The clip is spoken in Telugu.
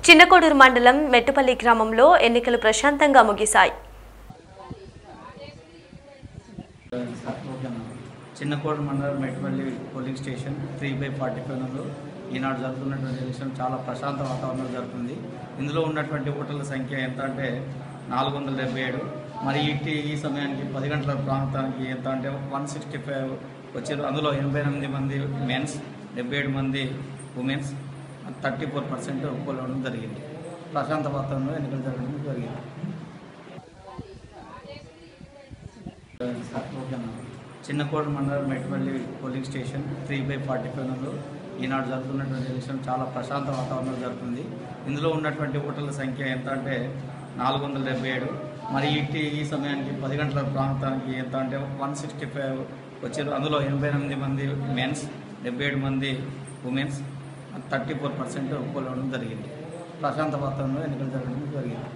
చిన్నకోడూరు మండలం మెట్టుపల్లి గ్రామంలో ఎన్నికలు ప్రశాంతంగా ముగిశాయి చిన్నకోట మండలం Metpalli polling station three by forty ఫైవ్లో ఈనాడు జరుగుతున్నటువంటి ఎలక్షన్ చాలా ప్రశాంత వాతావరణంలో జరుగుతుంది ఇందులో ఉన్నటువంటి ఓటర్ల సంఖ్య ఎంత అంటే నాలుగు వందల డెబ్బై ఏడు మరి ఇట్టి ఈ సమయానికి పది గంటల ప్రాంతానికి ఎంత అంటే వన్ సిక్స్టీ ఫైవ్ వచ్చారు అందులో ఎనభై ఎనిమిది మంది మెన్స్ డెబ్బై ఏడు మంది ఉమెన్స్ థర్టీ ఫోర్ పర్సెంట్ పోలవడం జరిగింది ప్రశాంత వాతావరణంలో ఎన్నికలు జరగడం జరిగింది చిన్నకోట మండలం Metpalli polling station three by forty ఫైవ్లో ఈనాడు జరుగుతున్నటువంటి ఎలక్షన్ చాలా ప్రశాంత వాతావరణంలో జరుగుతుంది ఇందులో ఉన్నటువంటి ఓటర్ల సంఖ్య ఎంత అంటే నాలుగు వందల డెబ్బై ఏడు మరి ఇట్టి ఈ సమయానికి పది గంటల ప్రాంతానికి ఎంత అంటే వన్ సిక్స్టీ ఫైవ్ వచ్చారు అందులో ఎనభై ఎనిమిది మంది మెన్స్ డెబ్బై ఏడు మంది ఉమెన్స్ థర్టీ ఫోర్ పర్సెంట్ పోలవడం జరిగింది ప్రశాంత వాతావరణంలో ఎన్నికలు జరగడం జరిగింది